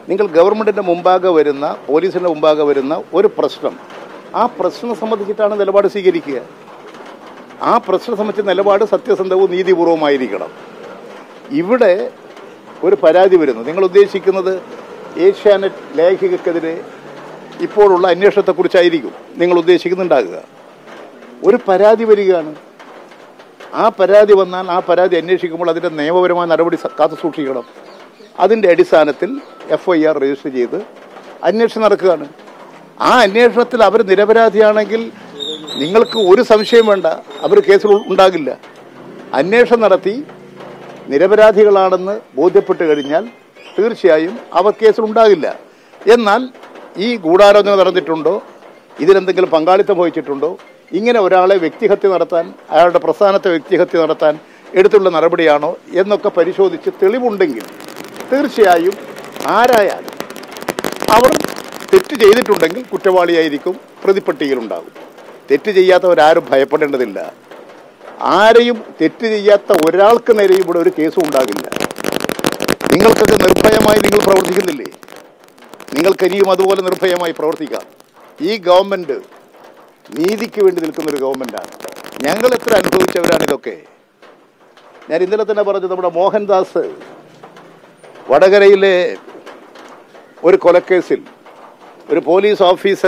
നിങ്ങൾ ഗവൺമെന്റിന്റെ മുമ്പാകെ വരുന്ന പോലീസിന്റെ മുമ്പാകെ വരുന്ന ഒരു പ്രശ്നം ആ പ്രശ്നം സംബന്ധിച്ചിട്ടാണ് നിലപാട് സ്വീകരിക്കുക ആ പ്രശ്നം സംബന്ധിച്ച നിലപാട് സത്യസന്ധവും നീതിപൂർവമായിരിക്കണം ഇവിടെ ഒരു പരാതി വരുന്നു നിങ്ങൾ ഉദ്ദേശിക്കുന്നത് ഏഷ്യാനെറ്റ് ലേഖികക്കെതിരെ ഇപ്പോഴുള്ള അന്വേഷണത്തെക്കുറിച്ചായിരിക്കും നിങ്ങൾ ഉദ്ദേശിക്കുന്നുണ്ടാകുക ഒരു പരാതി വരികയാണ് ആ പരാതി വന്നാൽ ആ പരാതി അന്വേഷിക്കുമ്പോൾ അതിൻ്റെ നിയമപരമായ നടപടി സ- കാത്തു സൂക്ഷിക്കണം അതിൻ്റെ അടിസ്ഥാനത്തിൽ എഫ് ഐ ആർ രജിസ്റ്റർ ചെയ്ത് അന്വേഷണം നടക്കുകയാണ് ആ അന്വേഷണത്തിൽ അവർ നിരപരാധിയാണെങ്കിൽ നിങ്ങൾക്ക് ഒരു സംശയം വേണ്ട അവർ കേസിൽ ഉ- ഉണ്ടാകില്ല അന്വേഷണം നടത്തി നിരപരാധികളാണെന്ന് ബോധ്യപ്പെട്ട് കഴിഞ്ഞാൽ തീർച്ചയായും അവർ കേസിൽ ഉണ്ടാകില്ല എന്നാൽ ഈ ഗൂഢാലോചന നടന്നിട്ടുണ്ടോ ഇതിലെന്തെങ്കിലും പങ്കാളിത്തം വഹിച്ചിട്ടുണ്ടോ ഇങ്ങനെ ഒരാളെ വ്യക്തിഹത്യ നടത്താൻ അയാളുടെ പ്രസ്ഥാനത്തെ വ്യക്തിഹത്യ നടത്താൻ എടുത്തുള്ള നടപടിയാണോ എന്നൊക്കെ പരിശോധിച്ച് തെളിവുണ്ടെങ്കിൽ തീർച്ചയായും ആരായാലും അവർ തെറ്റ് ചെയ്തിട്ടുണ്ടെങ്കിൽ കുറ്റവാളിയായിരിക്കും പ്രതിപ്പട്ടികയിലുണ്ടാകും തെറ്റ് ചെയ്യാത്തവരാരും ഭയപ്പെടേണ്ടതില്ല ആരെയും തെറ്റ് ചെയ്യാത്ത ഒരാൾക്ക് നേരെയും ഇവിടെ ഒരു കേസും ഉണ്ടാകില്ല നിങ്ങൾക്കൊക്കെ നിർഭയമായി നിങ്ങൾ പ്രവർത്തിക്കുന്നില്ലേ നിങ്ങൾക്ക് ഇനിയും അതുപോലെ നിർഭയമായി പ്രവർത്തിക്കാം ഈ ഗവൺമെന്റ് നീതിക്ക് വേണ്ടി നിൽക്കുന്ന ഒരു ഗവൺമെന്റാണ് ഞങ്ങൾ എത്ര അനുഭവിച്ചവരാണ് ഇതൊക്കെ ഞാൻ ഇന്നലെ തന്നെ പറഞ്ഞു നമ്മുടെ മോഹൻദാസ് വടകരയിലെ ഒരു കൊലക്കേസിൽ ഒരു പോലീസ് ഓഫീസർ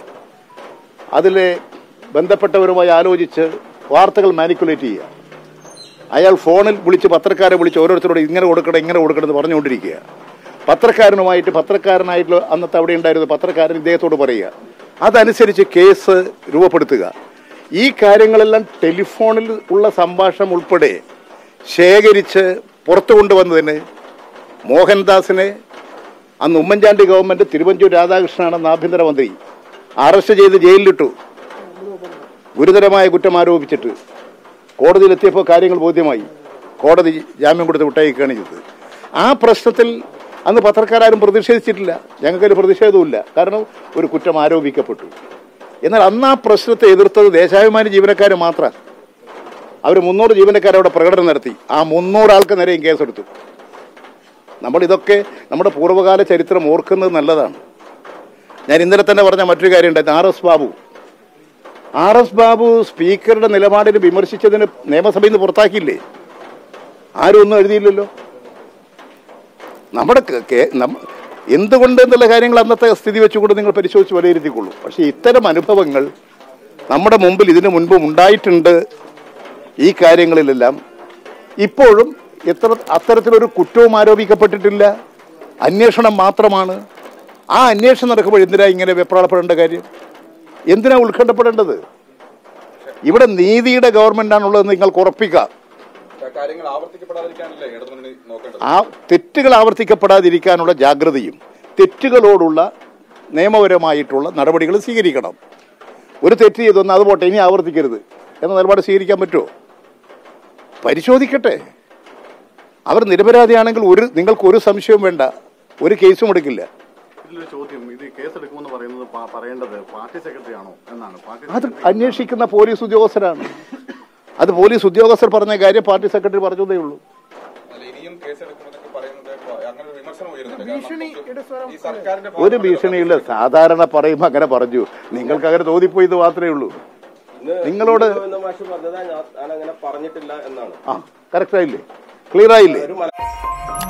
അതിലെ ബന്ധപ്പെട്ടവരുമായി ആലോചിച്ച് വാർത്തകൾ മാനിക്കുലേറ്റ് ചെയ്യുക അയാൾ ഫോണിൽ വിളിച്ച് പത്രക്കാരെ വിളിച്ച് ഓരോരുത്തരോട് ഇങ്ങനെ കൊടുക്കണം ഇങ്ങനെ കൊടുക്കണം എന്ന് പറഞ്ഞുകൊണ്ടിരിക്കുക പത്രക്കാരനുമായിട്ട് പത്രക്കാരനായിട്ടുള്ള അന്നത്തെ അവിടെ ഉണ്ടായിരുന്ന പത്രക്കാരൻ ഇദ്ദേഹത്തോട് പറയുക അതനുസരിച്ച് കേസ് രൂപപ്പെടുത്തുക ഈ കാര്യങ്ങളെല്ലാം ടെലിഫോണിൽ ഉള്ള സംഭാഷണം ഉൾപ്പെടെ ശേഖരിച്ച് പുറത്തു കൊണ്ടുവന്നതിന് മോഹൻദാസിനെ അന്ന് ഉമ്മൻചാണ്ടി ഗവൺമെന്റ് തിരുവഞ്ചൂർ രാധാകൃഷ്ണനാണെന്ന് ആഭ്യന്തരമന്ത്രി അറസ്റ്റ് ചെയ്ത് ജയിലിലിട്ടു ഗുരുതരമായ കുറ്റം ആരോപിച്ചിട്ട് കോടതിയിലെത്തിയപ്പോൾ കാര്യങ്ങൾ ബോധ്യമായി കോടതി ജാമ്യം കൊടുത്ത് വിട്ടയക്കുകയാണ് ചെയ്തത് ആ പ്രശ്നത്തിൽ അന്ന് പത്രക്കാരും പ്രതിഷേധിച്ചിട്ടില്ല ഞങ്ങൾക്കൊരു പ്രതിഷേധവുമില്ല കാരണം ഒരു കുറ്റം ആരോപിക്കപ്പെട്ടു എന്നാൽ അന്ന് ആ പ്രശ്നത്തെ എതിർത്തത് ദേശാഭിമാനി ജീവനക്കാർ മാത്രമാണ് അവർ മുന്നൂറ് ജീവനക്കാരവിടെ പ്രകടനം നടത്തി ആ മുന്നൂറ് ആൾക്ക് നേരെയും കേസെടുത്തു നമ്മൾ ഇതൊക്കെ നമ്മുടെ പൂർവ്വകാല ചരിത്രം ഓർക്കുന്നത് നല്ലതാണ് ഞാൻ ഇന്നലെ തന്നെ പറഞ്ഞ മറ്റൊരു കാര്യം ഉണ്ടായിരുന്നു R S Babu R S Babu സ്പീക്കറുടെ നിലപാടിനെ വിമർശിച്ചതിന് നിയമസഭയിൽ നിന്ന് പുറത്താക്കിയില്ലേ ആരും ഒന്നും എഴുതിയില്ലല്ലോ നമ്മുടെ കേ- കേ- നമ്മ- എന്തുകൊണ്ട് എന്നുള്ള കാര്യങ്ങൾ അന്നത്തെ സ്ഥിതി വെച്ചുകൊണ്ട് നിങ്ങൾ പരിശോധിച്ച് വിലയിരുത്തിക്കൊള്ളൂ പക്ഷേ ഇത്തരം അനുഭവങ്ങൾ നമ്മുടെ മുമ്പിൽ ഇതിനു മുൻപും ഉണ്ടായിട്ടുണ്ട് ഈ കാര്യങ്ങളിലെല്ലാം ഇപ്പോഴും എത്ര അത്തരത്തിലൊരു കുറ്റവും ആരോപിക്കപ്പെട്ടിട്ടില്ല അന്വേഷണം മാത്രമാണ് ആ അന്വേഷണം നടക്കുമ്പോൾ എന്തിനാ ഇങ്ങനെ വെപ്രാളപ്പെടേണ്ട കാര്യം എന്തിനാ ഉത്കണ്ഠപ്പെടേണ്ടത് ഇവിടെ നീതിയുടെ ഗവൺമെന്റാണുള്ളത് നിങ്ങൾക്ക് ഉറപ്പിക്കാം കാര്യങ്ങൾ ആവർത്തിക്കപ്പെടാതിരിക്കാനല്ലേ ഇടതുമുന്നണി നോക്കേണ്ടത് ആ തെറ്റുകൾ ആവർത്തിക്കപ്പെടാതിരിക്കാനുള്ള ജാഗ്രതയും തെറ്റുകളോടുള്ള നിയമപരമായിട്ടുള്ള നടപടികൾ സ്വീകരിക്കണം ഒരു തെറ്റ് ചെയ്തൊന്ന് അത് പോട്ടെ ഇനി ആവർത്തിക്കരുത് എന്ന നിലപാട് സ്വീകരിക്കാൻ പറ്റുമോ പരിശോധിക്കട്ടെ അവർ നിരപരാധിയാണെങ്കിൽ ഒരു നിങ്ങൾക്ക് ഒരു സംശയവും വേണ്ട ഒരു കേസും എടുക്കില്ല ഇതിലൊരു ചോദ്യം ഇത് കേസെടുക്കുമെന്ന് പറയുന്നത് പ- പറയേണ്ടത് പാർട്ടി സെക്രട്ടറി ആണോ എന്നാണ് പാർട്ടി അത് അന്വേഷിക്കുന്ന പോലീസ് ഉദ്യോഗസ്ഥരാണ് അത് പോലീസ് ഉദ്യോഗസ്ഥർ പറഞ്ഞ കാര്യം പാർട്ടി സെക്രട്ടറി പറഞ്ഞതേ ഉള്ളൂ അല്ല ഇനിയും കേസെടുക്കുമെന്നൊക്കെ പറയുന്നത് അങ്ങനെ ഒരു വിമർശനം ഉയരുന്നുണ്ട് കാരണം ഈ സർക്കാരിന്റെ ഒരു ഭീഷണിയില്ല സാധാരണ പറയുമ്പോൾ അങ്ങനെ പറഞ്ഞു നിങ്ങൾക്ക് അങ്ങനെ തോന്നിപ്പോയത് മാത്രമേ ഉള്ളൂ നിങ്ങളോട് മാഷ് പറഞ്ഞത് ഞാൻ അങ്ങനെ പറഞ്ഞിട്ടില്ല എന്നാണ് ആ കറക്റ്റ് ആയില്ലേ ക്ലിയർ ആയില്ലേ ഒരു മല